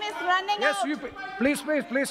is running Yes, out. you, please, please, please.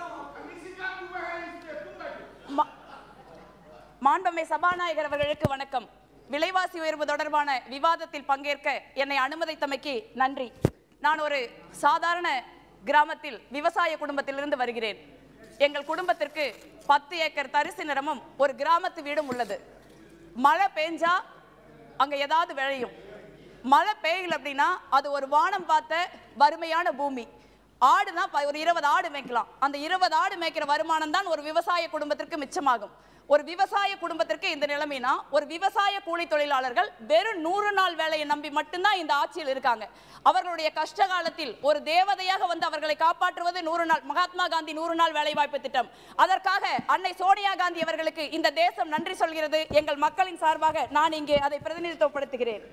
மா- மாண்புமை சபாநாயகர் அவர்களுக்கு வணக்கம் விலைவாசி உயர்வு தொடர்பான விவாதத்தில் பங்கேற்க என்னை அனுமதித்தமைக்கு நன்றி நான் ஒரு சாதாரண கிராமத்தில் விவசாய குடும்பத்திலிருந்து வருகிறேன் எங்கள் குடும்பத்திற்கு பத்து ஏக்கர் தரிசு நிலமும் ஒரு கிராமத்து வீடும் உள்ளது மழை பெஞ்சா அங்க ஏதாவது விளையும் மழை பெய்யல அப்படின்னா அது ஒரு வானம் பார்த்த வறுமையான பூமி ஆடுனா ப- ஒரு இருபது ஆடு மேய்க்கலாம் அந்த இருபது ஆடு மேய்க்கிற வருமானம் தான் ஒரு விவசாய குடும்பத்திற்கு மிச்சமாகும் ஒரு விவசாய குடும்பத்திற்கு இந்த நிலைமைனா ஒரு விவசாய கூலி தொழிலாளர்கள் வெறும் நூறு நாள் வேலையை நம்பி மட்டும்தான் இந்த ஆட்சியில் இருக்காங்க அவர்களுடைய கஷ்ட காலத்தில் ஒரு தேவதையாக வந்து அவர்களை காப்பாற்றுவது நூறு நாள் மகாத்மா காந்தி நூறு நாள் வேலைவாய்ப்பு திட்டம் அதற்காக அன்னை சோனியா காந்தி அவர்களுக்கு இந்த தேசம் நன்றி சொல்கிறது எங்கள் மக்களின் சார்பாக நான் இங்கே அதை பிரதிநிதித்துவப்படுத்துகிறேன்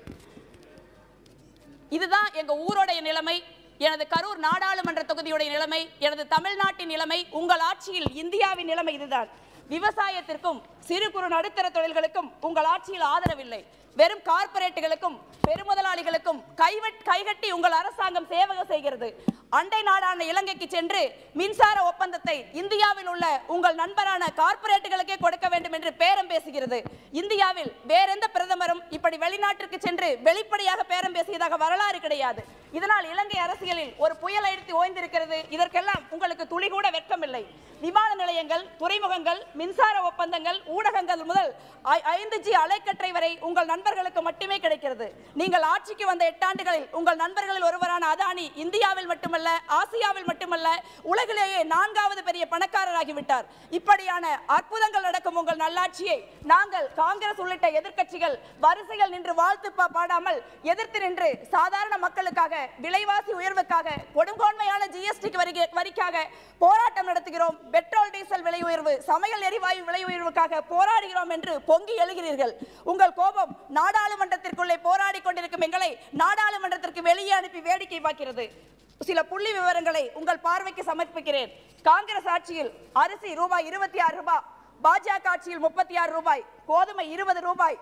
இதுதான் எங்க ஊருடைய நிலைமை எனது கரூர் நாடாளுமன்ற தொகுதியுடைய நிலைமை எனது தமிழ்நாட்டின் நிலைமை உங்கள் ஆட்சியில் இந்தியாவின் நிலைமை இதுதான் விவசாயத்திற்கும் சிறு குறு நடுத்தர தொழில்களுக்கும் உங்கள் ஆட்சியில் ஆதரவில்லை வெறும் கார்ப்பரேட்டுகளுக்கும் பெருமுதலாளிகளுக்கும் கைவட் கைகட்டி உங்கள் அரசாங்கம் சேவகம் செய்கிறது அண்டை நாடான இலங்கைக்கு சென்று மின்சார ஒப்பந்தத்தை இந்தியாவில் உள்ள உங்கள் நண்பரான கார்ப்பரேட்டுகளுக்கே கொடுக்க வேண்டும் என்று பேரம் பேசுகிறது இந்தியாவில் வேறெந்த பிரதமரும் இப்படி வெளிநாட்டிற்கு சென்று வெளிப்படையாக பேரம் பேசியதாக வரலாறு கிடையாது இதனால் இலங்கை அரசியலில் ஒரு புயல் அடித்து ஓய்ந்திருக்கிறது இதற்கெல்லாம் உங்களுக்கு துளி கூட வெட்கமில்லை விமான நிலையங்கள் துறைமுகங்கள் மின்சார ஒப்பந்தங்கள் ஊடகங்கள் முதல் ஐ- ஐந்து ஜி அலைக்கற்றை வரை உங்கள் நண்பர்களுக்கு மட்டுமே கிடைக்கிறது நீங்கள் ஆட்சிக்கு வந்த எட்டாண்டுகளில் உங்கள் நண்பர்களில் ஒருவரான அதானி இந்தியாவில் மட்டுமல்ல ஆசியாவில் மட்டுமல்ல உலகிலேயே நான்காவது பெரிய பணக்காரராகிவிட்டார் இப்படியான அற்புதங்கள் நடக்கும் உங்கள் நல்லாட்சியை நாங்கள் காங்கிரஸ் உள்ளிட்ட எதிர்க்கட்சிகள் வரிசைகள் நின்று வாழ்த்து பா- பாடாமல் எதிர்த்து நின்று சாதாரண மக்களுக்காக விலைவாசி உயர்வுக்காக கொடுங்கோன்மையான ஜிஎஸ்டிக்கு வரி வரிக்காக போராட்டம் நடத்துகிறோம் பெட்ரோல் டீசல் விலை உயர்வு சமையல் எரிவாயு விலை உயர்வுக்காக போராடுகிறோம் என்று பொங்கி எழுகிறீர்கள் உங்கள் கோபம் நாடாளுமன்றத்திற்குள்ளே போராடி கொண்டிருக்கும் எங்களை நாடாளுமன்றத்திற்கு வெளியே அனுப்பி வேடிக்கை பார்க்கிறது சில புள்ளி விவரங்களை உங்கள் பார்வைக்கு சமர்ப்பிக்கிறேன் காங்கிரஸ் ஆட்சியில் அரிசி ரூபாய் இருபத்தி ஆறு ரூபாய் பாஜக ஆட்சியில் முப்பத்தி ஆறு ரூபாய் கோதுமை இருபது ரூபாய்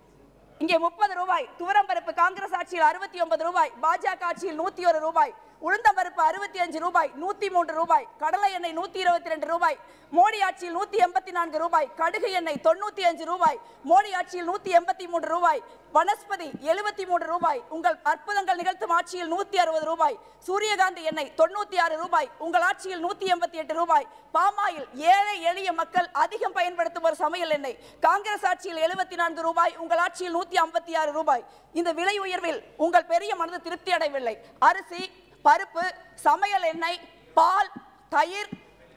இங்கே முப்பது ரூபாய் துவரம்பருப்பு காங்கிரஸ் ஆட்சியில் அறுபத்தி ஒன்பது ரூபாய் பாஜக ஆட்சியில் நூத்தி ஒரு ரூபாய் உளுந்தம்பருப்பு அறுபத்தி அஞ்சு ரூபாய் நூத்தி மூன்று ரூபாய் கடலை எண்ணெய் நூத்தி இருபத்தி ரெண்டு ரூபாய் மோடி ஆட்சியில் நூத்தி எண்பத்தி நான்கு ரூபாய் கடுகு எண்ணெய் தொண்ணூத்தி அஞ்சு ரூபாய் மோடி ஆட்சியில் நூத்தி எண்பத்தி மூன்று ரூபாய் வனஸ்பதி எழுபத்தி மூன்று ரூபாய் உங்கள் அற்புதங்கள் நிகழ்த்தும் ஆட்சியில் நூத்தி அறுபது ரூபாய் சூரியகாந்தி எண்ணெய் தொண்ணூத்தி ஆறு ரூபாய் உங்கள் ஆட்சியில் நூத்தி எண்பத்தி எட்டு ரூபாய் பாமாயில் ஏழை எளிய மக்கள் அதிகம் பயன்படுத்தும் ஒரு சமையல் எண்ணெய் காங்கிரஸ் ஆட்சியில் எழுபத்தி நான்கு ரூபாய் உங்கள் ஆட்சியில் நூத்தி ஐம்பத்தி ஆறு ரூபாய் இந்த விலை உயர்வில் உங்கள் பெரிய மனது திருப்தி அடையவில்லை அரிசி பருப்பு சமையல் எண்ணெய் பால் தயிர்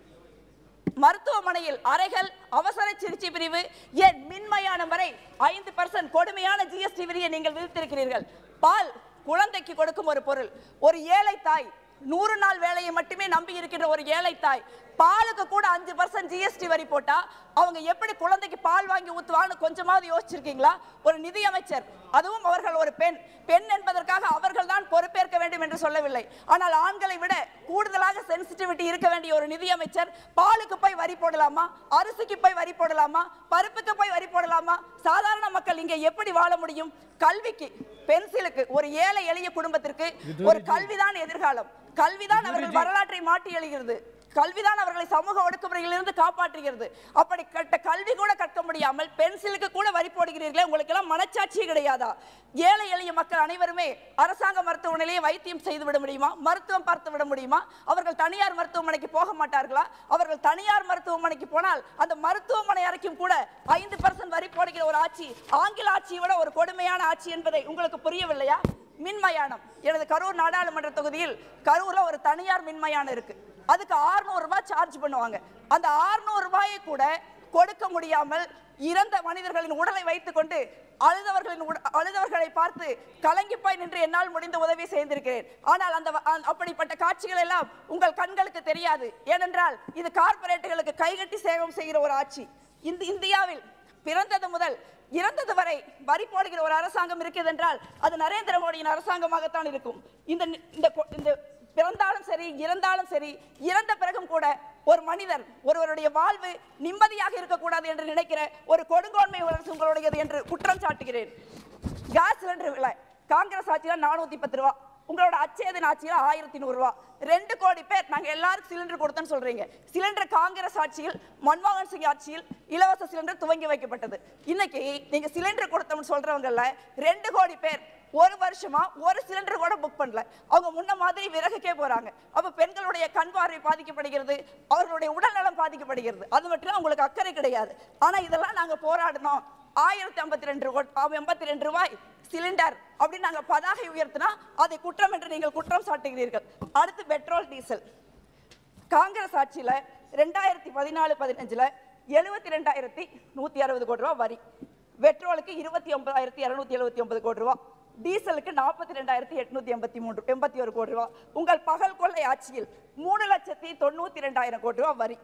மருத்துவமனையில் அறைகள் அவசர சிகிச்சை பிரிவு ஏன் மின்மயானம் வரை ஐந்து பர்சன்ட் கொடுமையான ஜிஎஸ்டி வரியை நீங்கள் விதித்திருக்கிறீர்கள் பால் குழந்தைக்கு கொடுக்கும் ஒரு பொருள் ஒரு ஏழை தாய் நூறு நாள் வேலையை மட்டுமே நம்பி இருக்கின்ற ஒரு ஏழை தாய் பாலுக்கு கூட அஞ்சு பர்சன்ட் ஜிஎஸ்டி வரி போட்டா அவங்க எப்படி குழந்தைக்கு பால் வாங்கி ஊத்துவாங்கன்னு கொஞ்சமாவது யோசிச்சிருக்கீங்களா ஒரு நிதியமைச்சர் அதுவும் அவர்கள் ஒரு பெண் பெண் என்பதற்காக அவர்கள் தான் பொறுப்பேற்க வேண்டும் என்று சொல்லவில்லை ஆனால் ஆண்களை விட கூடுதலாக சென்சிட்டிவிட்டி இருக்க வேண்டிய ஒரு நிதியமைச்சர் பாலுக்கு போய் வரி போடலாமா அரிசிக்கு போய் வரி போடலாமா பருப்புக்கு போய் வரி போடலாமா சாதாரண மக்கள் இங்கே எப்படி வாழ முடியும் கல்விக்கு பென்சிலுக்கு ஒரு ஏழை எளிய குடும்பத்திற்கு ஒரு கல்விதான் எதிர்காலம் கல்விதான் அவர்கள் வரலாற்றை மாற்றி எழுகிறது கல்விதான் அவர்களை சமூக ஒடுக்குமுறையிலிருந்து காப்பாற்றுகிறது அப்படி கட்ட கல்வி கூட கற்க முடியாமல் பென்சிலுக்கு கூட வரி போடுகிறீர்களே உங்களுக்கு எல்லாம் மனச்சாட்சியே கிடையாதா ஏழை எளிய மக்கள் அனைவருமே அரசாங்க மருத்துவமனையிலேயே வைத்தியம் செய்து விட முடியுமா மருத்துவம் பார்த்து விட முடியுமா அவர்கள் தனியார் மருத்துவமனைக்கு போக மாட்டார்களா அவர்கள் தனியார் மருத்துவமனைக்கு போனால் அந்த மருத்துவமனை அறைக்கும் கூட ஐந்து பர்சன்ட் வரி போடுகிற ஒரு ஆட்சி ஆங்கில ஆட்சியை விட ஒரு கொடுமையான ஆட்சி என்பதை உங்களுக்கு புரியவில்லையா மின்மயானம் எனது கரூர் நாடாளுமன்ற தொகுதியில் கரூர்ல ஒரு தனியார் மின்மயானம் இருக்கு அதுக்கு 600 ரூபாய் சார்ஜ் பண்ணுவாங்க அந்த 600 ரூபாயை கூட கொடுக்க முடியாமல் இறந்த மனிதர்களின் உடலை வைத்துக்கொண்டு அழுதவர்களின் உட- அழுதவர்களை பார்த்து கலங்கி போய் நின்று என்னால் முடிந்த உதவி செய்திருக்கிறேன் ஆனால் அந்த வ- அந்த- அப்படிப்பட்ட காட்சிகள் எல்லாம் உங்கள் கண்களுக்கு தெரியாது ஏனென்றால் இது கார்ப்பரேட்டுகளுக்கு கைகட்டி சேவம் செய்கிற ஒரு ஆட்சி இந்த இந்தியாவில் பிறந்தது முதல் இறந்தது வரை வரி போடுகிற ஒரு அரசாங்கம் இருக்கிறது என்றால் அது நரேந்திர மோடியின் அரசாங்கமாகத்தான் இருக்கும் இந்த நி- இந்த கொ- இந்த பிறந்தாலும் சரி இறந்தாலும் சரி இறந்த பிறகும் கூட ஒரு மனிதர் ஒருவருடைய வாழ்வு நிம்மதியாக இருக்கக்கூடாது என்று நினைக்கிற ஒரு கொடுங்கோன்மை அரசு உங்களுடையது என்று குற்றம் சாட்டுகிறேன் கேஸ் சிலிண்டர் விலை காங்கிரஸ் ஆட்சியில் நானூத்தி பத்து ரூபா உங்களோட அச்சேதன் ஆட்சியில் ஆயிரத்தி நூறுரூவா ரெண்டு கோடி பேர் நாங்க எல்லாருக்கும் சிலிண்டர் கொடுத்தோன்னு சொல்றீங்க சிலிண்டர் காங்கிரஸ் ஆட்சியில் மன்மோகன் சிங் ஆட்சியில் இலவச சிலிண்டர் துவங்கி வைக்கப்பட்டது இன்னைக்கு நீங்க சிலிண்டர் கொடுத்தோம்னு சொல்றவங்கல்ல ரெண்டு கோடி பேர் ஒரு வருஷமா ஒரு சிலிண்டர் கூட புக் பண்ணல அவங்க முன்ன மாதிரி விறகுக்கே போறாங்க அப்ப பெண்களுடைய கண் பார்வை பாதிக்கப்படுகிறது அவர்களுடைய உடல்நலம் பாதிக்கப்படுகிறது அது மட்டும் அவங்களுக்கு அக்கறை கிடையாது ஆனா இதெல்லாம் நாங்க போராடினோம் ஆயிரத்தி ஐம்பத்தி ரெண்டு எண்பத்தி ரெண்டு ரூபாய் சிலிண்டர் அப்படின்னு நாங்க பதாகை உயர்த்தினா அதை குற்றம் என்று நீங்கள் குற்றம் சாட்டுகிறீர்கள் அடுத்து பெட்ரோல் டீசல் காங்கிரஸ் ஆட்சியில ரெண்டாயிரத்தி பதினாலு பதினஞ்சுல எழுபத்தி ரெண்டாயிரத்தி நூத்தி அறுபது கோடி ரூபாய் வரி பெட்ரோலுக்கு இருபத்தி ஒன்பதாயிரத்தி இருநூத்தி எழுபத்தி ஒன்பது கோடி ரூபாய் டீசலுக்கு நாற்பத்தி ரெண்டாயிரத்தி எட்நூத்தி எண்பத்தி மூன்று எண்பத்தி ஒரு கோடி ரூபாய் உங்கள் பகல் கொள்ளை ஆட்சியில் மூணு லட்சத்தி தொண்ணூத்தி ரெண்டாயிரம் கோடி ரூபாய் வரி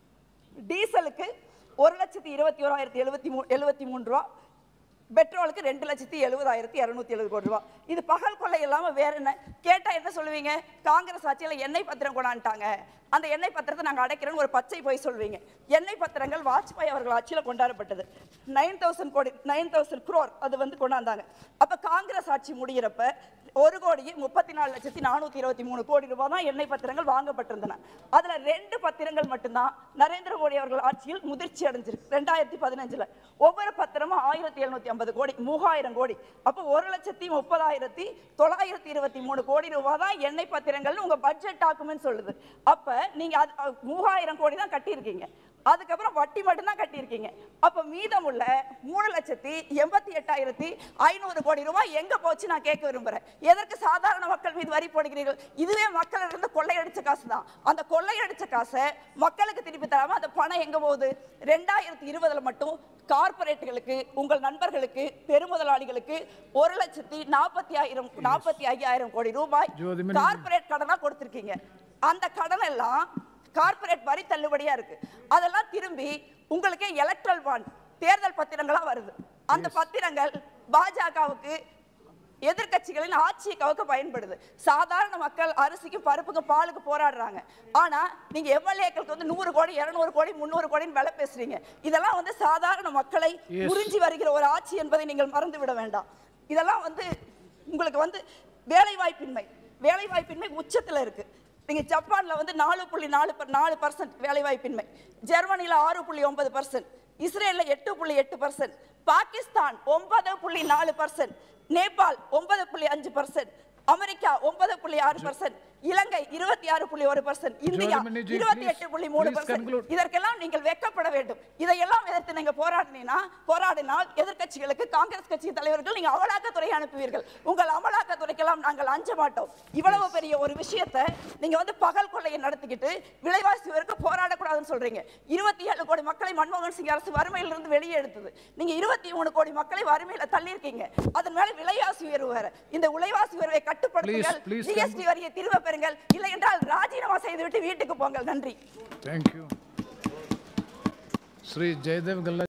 டீசலுக்கு ஒரு லட்சத்தி இருபத்தி ஓராயிரத்தி எழுபத்தி மூ எழுபத்தி மூணு ரூபா பெட்ரோலுக்கு ரெண்டு லட்சத்தி எழுபதாயிரத்தி இரநூத்தி எழுபது கோடி ரூபா இது பகல் கொள்ளை இல்லாம வேற என்ன கேட்டா என்ன சொல்லுவீங்க காங்கிரஸ் ஆட்சியில எண்ணெய் பத்திரம் கொண்டாண்டாங்க அந்த எண்ணெய் பத்திரத்தை நாங்க அடைக்கிறோம்னு ஒரு பச்சை போய் சொல்வீங்க எண்ணெய் பத்திரங்கள் வாஜ்பாய் அவர்கள் ஆட்சியில கொண்டாடப்பட்டது நைன் தௌசண்ட் கோடி நைன் தௌசண்ட் குரோர் அது வந்து கொண்டாந்தாங்க அப்ப காங்கிரஸ் ஆட்சி முடியிறப்ப ஒரு கோடியே முப்பத்தி நாலு லட்சத்தி நானூத்தி இருபத்தி மூணு கோடி ரூபாய் தான் எண்ணெய் பத்திரங்கள் வாங்கப்பட்டிருந்தன அதுல ரெண்டு பத்திரங்கள் மட்டும்தான் நரேந்திர மோடி அவர்கள் ஆட்சியில் முதிர்ச்சி அடைஞ்சிருக்கு ரெண்டாயிரத்தி பதினஞ்சுல ஒவ்வொரு பத்திரமும் ஆயிரத்தி எழுநூத்தி ஐம்பது கோடி மூவாயிரம் கோடி அப்போ ஒரு லட்சத்தி முப்பதாயிரத்தி தொள்ளாயிரத்தி இருபத்தி மூணு கோடி ரூபாய் தான் எண்ணெய் பத்திரங்கள்னு உங்க பட்ஜெட் டாக்குமெண்ட் சொல்லுது அப்ப நீங்க அது அ, மூவாயிரம் கோடி தான் கட்டியிருக்கீங்க அதுக்கப்புறம் வட்டி மட்டும்தான் கட்டியிருக்கீங்க அப்ப மீதமுள்ள மூணு லட்சத்தி எண்பத்தி எட்டாயிரத்தி ஐநூறு கோடி ரூபாய் எங்க போச்சு நான் கேட்க விரும்புறேன் எதற்கு சாதாரண மக்கள் மீது வரி போடுகிறீர்கள் இதுவே மக்கள் இருந்து கொள்ளையடிச்ச காசு தான் அந்த கொள்ளையடிச்ச காசை மக்களுக்கு திருப்பி தராம அந்த பணம் எங்க போகுது ரெண்டாயிரத்தி இருபதுல மட்டும் கார்பரேட்டுகளுக்கு உங்கள் நண்பர்களுக்கு பெருமுதலாளிகளுக்கு ஒரு லட்சத்தி நாற்பத்தி ஆயிரம் நாற்பத்தி ஐயாயிரம் கோடி ரூபாய் ஜோதிமணி. கார்பரேட் கடனா கொடுத்திருக்கீங்க அந்த கடன் எல்லாம் கார்ப்பரேட் வரி தள்ளுபடியா இருக்கு அதெல்லாம் திரும்பி உங்களுக்கே எலக்ட்ரல் பாண்ட் தேர்தல் பத்திரங்களா வருது அந்த பத்திரங்கள் பாஜகவுக்கு எதிர்க்கட்சிகளின் ஆட்சியை கவக்க பயன்படுது சாதாரண மக்கள் அரிசிக்கு பருப்புக்கு பாலுக்கு போராடுறாங்க ஆனா நீங்க எம்எல்ஏக்களுக்கு வந்து நூறு கோடி இருநூறு கோடி முந்நூறு கோடின்னு விலை பேசுறீங்க இதெல்லாம் வந்து சாதாரண மக்களை Yes. உறிஞ்சி வருகிற ஒரு ஆட்சி என்பதை நீங்கள் மறந்து விட வேண்டாம் இதெல்லாம் வந்து உங்களுக்கு வந்து வேலை வாய்ப்பின்மை வேலை வாய்ப்பின்மை உச்சத்துல இருக்கு நீங்க ஜப்பான்ல வந்து நாலு புள்ளி நாலு பர்- நாலு பர்சன்ட் வேலை வாய்ப்பின்மை ஜெர்மனில ஆறு புள்ளி ஒன்பது பர்சன்ட் இஸ்ரேல்ல எட்டு புள்ளி எட்டு பர்சன்ட் பாகிஸ்தான் ஒன்பது புள்ளி நாலு பர்சன்ட் நேபாள் ஒன்பது புள்ளி அஞ்சு பர்சன்ட் அமெரிக்கா ஒன்பது புள்ளி ஆறு பர்சன்ட் இலங்கை இருபத்தி ஆறு புள்ளி ஒரு பர்சன்ட் இந்தியா ஜோதிமணி ஜி, இருபத்தி எட்டு please, புள்ளி மூணு please பர்சன்ட் conclude. இதற்கெல்லாம் நீங்கள் வெட்கப்பட வேண்டும் இதையெல்லாம் எதிர்த்து நீங்க போராடினீங்கன்னா போராடினால் எதிர்க்கட்சிகளுக்கு காங்கிரஸ் கட்சி தலைவர்கள் நீங்க அமலாக்கத்துறை அனுப்புவீர்கள் உங்கள் அமலாக்கத்துறைக்கெல்லாம் நாங்கள் அஞ்ச மாட்டோம் இவ்வளவு பெரிய ஒரு விஷயத்தை நீங்க வந்து பகல் கொள்ளையை நடத்திக்கிட்டு விலைவாசி உயர்வுக்கு போராடக்கூடாதுன்னு சொல்றீங்க இருபத்தி ஏழு கோடி மக்களை மன்மோகன் சிங் அரசு வறுமையிலிருந்து வெளியே எடுத்தது நீங்க இருபத்தி மூணு கோடி மக்களை வறுமையில தள்ளியிருக்கீங்க அதன் மேல விலைவாசி உயர்வு வேற இந்த விலைவாசி உயர்வை கட்டுப்படுத்துங்கள் Please, please, ஜிஎஸ்டி வரியை திரும்ப பெறுங்கள் இல்லை என்றால் ராஜினாமா செய்துவிட்டு வீட்டுக்கு போங்கள் நன்றி Thank you. Sri Jaydev Galla